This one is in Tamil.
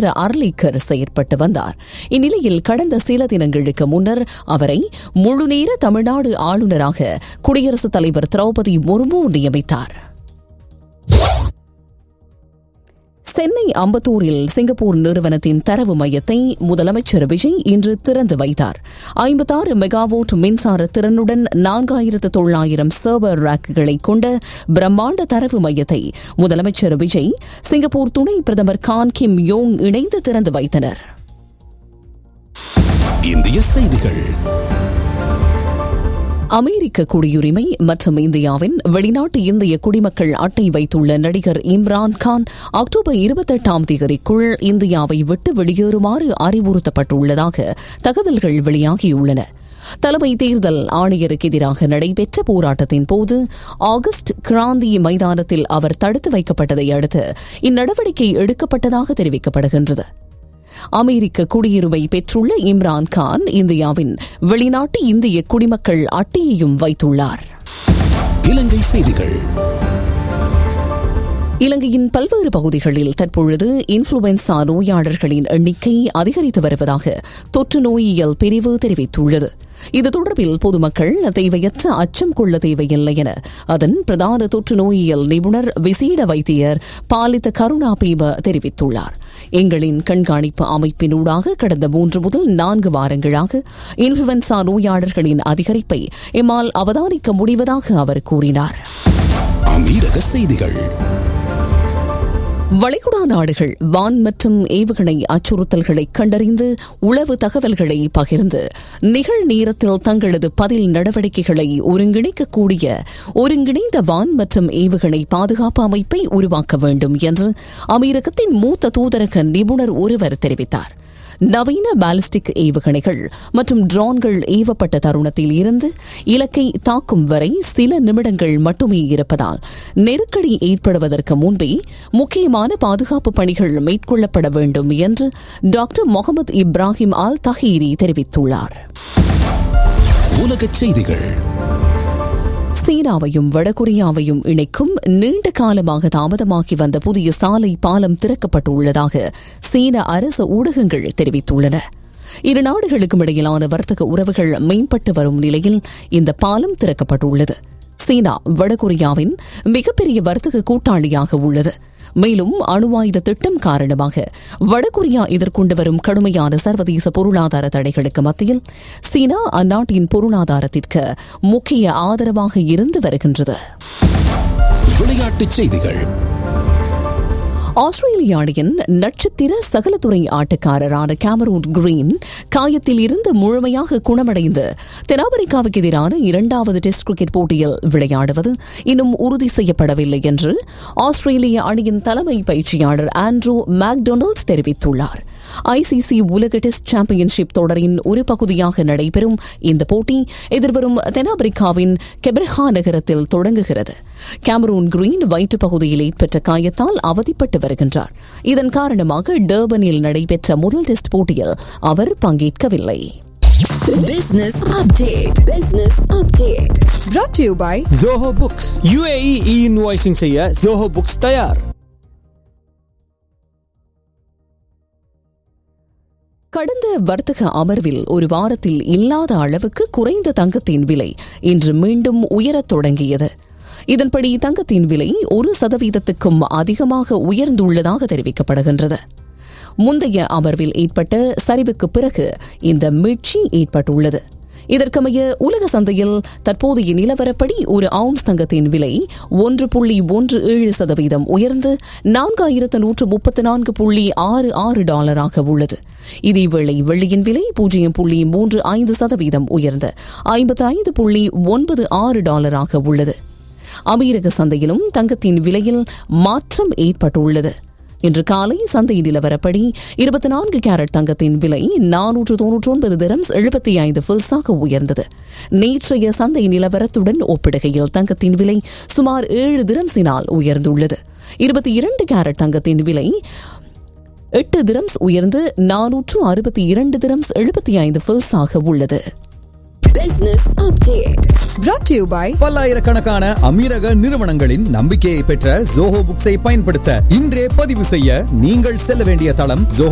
நரேந்திர அர்லிக்கர் செயற்பட்டு வந்தார் இந்நிலையில் கடந்த சில தினங்களுக்கு முன்னர் அவரை முழுநேர தமிழ்நாடு ஆளுநராக குடியரசுத் தலைவர் திரௌபதி முர்மு நியமித்தார் சென்னை அம்பத்தூரில் சிங்கப்பூர் நிறுவனத்தின் தரவு மையத்தை முதலமைச்சர் விஜய் இன்று திறந்து வைத்தார் ஐம்பத்தாறு மெகாவோட் மின்சார திறனுடன் நான்காயிரத்து தொள்ளாயிரம் சர்வர் ரேக்குகளை கொண்ட பிரம்மாண்ட தரவு மையத்தை முதலமைச்சர் விஜய் சிங்கப்பூர் துணை பிரதமர் கான் கிம் யோங் இணைந்து திறந்து வைத்தனர் இந்திய செய்திகள் அமெரிக்க குடியுரிமை மற்றும் இந்தியாவின் வெளிநாட்டு இந்திய குடிமக்கள் அட்டை வைத்துள்ள நடிகர் இம்ரான் கான் அக்டோபர் இருபத்தெட்டாம் தேதிக்குள் இந்தியாவை விட்டு வெளியேறுமாறு அறிவுறுத்தப்பட்டுள்ளதாக தகவல்கள் வெளியாகியுள்ளன தலைமை தேர்தல் ஆணையருக்கு எதிராக நடைபெற்ற போராட்டத்தின் போது ஆகஸ்ட் கிராந்தி மைதானத்தில் அவர் தடுத்து வைக்கப்பட்டதை அடுத்து இந்நடவடிக்கை எடுக்கப்பட்டதாக தெரிவிக்கப்படுகின்றது அமெரிக்க குடியுரிமை பெற்றுள்ள இம்ரான் கான் இந்தியாவின் வெளிநாட்டு இந்திய குடிமக்கள் அட்டையையும் வைத்துள்ளார் இலங்கை செய்திகள் இலங்கையின் பல்வேறு பகுதிகளில் தற்பொழுது இன்ஃபுளுவன்சா நோயாளர்களின் எண்ணிக்கை அதிகரித்து வருவதாக தொற்று நோயியல் பிரிவு தெரிவித்துள்ளது இது தொடர்பில் பொதுமக்கள் தேவையற்ற அச்சம் கொள்ள தேவையில்லை என அதன் பிரதான தொற்று நோயியல் நிபுணர் விசேட வைத்தியர் பாலித்த கருணா பீப தெரிவித்துள்ளார் எங்களின் கண்காணிப்பு அமைப்பினூடாக கடந்த மூன்று முதல் நான்கு வாரங்களாக இன்ஃபுளுவன்சா நோயாளர்களின் அதிகரிப்பை எம்மால் அவதானிக்க முடிவதாக அவர் கூறினார் அமீரக செய்திகள் வளைகுடா நாடுகள் வான் மற்றும் ஏவுகணை அச்சுறுத்தல்களை கண்டறிந்து உளவு தகவல்களை பகிர்ந்து நிகழ் நேரத்தில் தங்களது பதில் நடவடிக்கைகளை ஒருங்கிணைக்கக்கூடிய ஒருங்கிணைந்த வான் மற்றும் ஏவுகணை பாதுகாப்பு அமைப்பை உருவாக்க வேண்டும் என்று அமெரிக்கத்தின் மூத்த தூதரக நிபுணர் ஒருவர் தெரிவித்தார் நவீன பாலிஸ்டிக் ஏவுகணைகள் மற்றும் ட்ரோன்கள் ஏவப்பட்ட தருணத்தில் இருந்து இலக்கை தாக்கும் வரை சில நிமிடங்கள் மட்டுமே இருப்பதால் நெருக்கடி ஏற்படுவதற்கு முன்பே முக்கியமான பாதுகாப்பு பணிகள் மேற்கொள்ளப்பட வேண்டும் என்று doctor Mohammed Ibrahim Al Dhaheri தெரிவித்துள்ளார் உலகச் செய்திகள் சீனாவையும் வடகொரியாவையும் இணைக்கும் நீண்ட காலமாக தாமதமாகி வந்த புதிய சாலை பாலம் திறக்கப்பட்டுள்ளதாக சீன அரசு ஊடகங்கள் தெரிவித்துள்ளன இரு நாடுகளுக்கும் இடையிலான வர்த்தக உறவுகள் மேம்பட்டு வரும் நிலையில் இந்த பாலம் திறக்கப்பட்டுள்ளது சீனா வடகொரியாவின் மிகப்பெரிய வர்த்தக கூட்டாளியாக உள்ளது மேலும் அணு ஆயுத திட்டம் காரணமாக வடகொரியா எதிர்கொண்டு வரும் கடுமையான சர்வதேச பொருளாதார தடைகளுக்கு மத்தியில் சீனா அந்நாட்டின் பொருளாதாரத்திற்கு முக்கிய ஆதரவாக இருந்து வருகின்றது விளையாட்டுச் செய்திகள் ஆஸ்திரேலிய அணியின் நட்சத்திர சகலத்துறை ஆட்டக்காரரான கேமரூன் கிரீன் காயத்தில் இருந்து முழுமையாக குணமடைந்து தென்னாப்பிரிக்காவுக்கு எதிரான இரண்டாவது டெஸ்ட் கிரிக்கெட் போட்டியில் விளையாடுவது இன்னும் உறுதி செய்யப்படவில்லை என்று ஆஸ்திரேலிய அணியின் தலைமை பயிற்சியாளர் ஆண்ட்ரூ மேக்டொனால்ட்ஸ் தெரிவித்துள்ளார் ஐசிசி உலக டெஸ்ட் சாம்பியன்ஷிப் தொடரின் ஒரு பகுதியாக நடைபெறும் இந்த போட்டி எதிர்வரும் தென்னாப்பிரிக்காவின் கெப்ரஹா நகரத்தில் தொடங்குகிறது கேமரூன் கிரீன் வயிற்று பகுதியில் ஏற்பட்ட காயத்தால் அவதிப்பட்டு வருகின்றார் இதன் காரணமாக டர்பனில் நடைபெற்ற முதல் டெஸ்ட் போட்டியில் அவர் பங்கேற்கவில்லை Business update. Business update. brought to you by Zoho books UAE e invoicing செய்ய ஜோஹோ புக்ஸ் தயார் கடந்த வர்த்தக அமர்வில் ஒரு வாரத்தில் இல்லாத அளவுக்கு குறைந்த தங்கத்தின் விலை இன்று மீண்டும் உயரத் தொடங்கியது இதன்படி தங்கத்தின் விலை ஒரு சதவீதத்துக்கும் அதிகமாக உயர்ந்துள்ளதாக தெரிவிக்கப்படுகின்றது முந்தைய அமர்வில் ஏற்பட்ட சரிவுக்கு பிறகு இந்த மீட்சி ஏற்பட்டுள்ளது இதற்கமைய உலக சந்தையில் தற்போதைய நிலவரப்படி ஒரு அவுன்ஸ் தங்கத்தின் விலை ஒன்று புள்ளி ஒன்று ஏழு சதவீதம் உயர்ந்து நான்காயிரத்து நூற்று முப்பத்து நான்கு புள்ளி ஆறு ஆறு டாலராக உள்ளது இதேவேளை வெள்ளியின் விலை பூஜ்ஜியம் புள்ளி மூன்று ஐந்து சதவீதம் உயர்ந்து ஐம்பத்து ஐந்து புள்ளி ஒன்பது ஆறு டாலராக உள்ளது அமெரிக்க சந்தையிலும் தங்கத்தின் விலையில் மாற்றம் ஏற்பட்டுள்ளது இன்று காலை சந்தை நிலவரப்படி இருபத்தி நான்கு கேரட் தங்கத்தின் விலை நானூற்று தொன்னூற்றி ஒன்பது திரம்ஸ் எழுபத்தி ஐந்து ஃபில்ஸாக உயர்ந்தது நேற்றைய சந்தை நிலவரத்துடன் ஒப்பிடுகையில் தங்கத்தின் விலை சுமார் ஏழு திரம்ஸினால் உயர்ந்துள்ளது இருபத்தி இரண்டு கேரட் தங்கத்தின் விலை எட்டு திரம்ஸ் உயர்ந்து நானூற்று அறுபத்தி இரண்டு திரம்ஸ் எழுபத்தி ஐந்து ஃபில்ஸாக உள்ளது Business update. brought to you by பல்லாயிரக்கணக்கான அமீரக நிறுவனங்களின் நம்பிக்கையை பெற்ற ஜோஹோ புக்ஸை பயன்படுத்த இன்றே பதிவு செய்ய நீங்கள் செல்ல வேண்டிய தளம் ஜோஹோ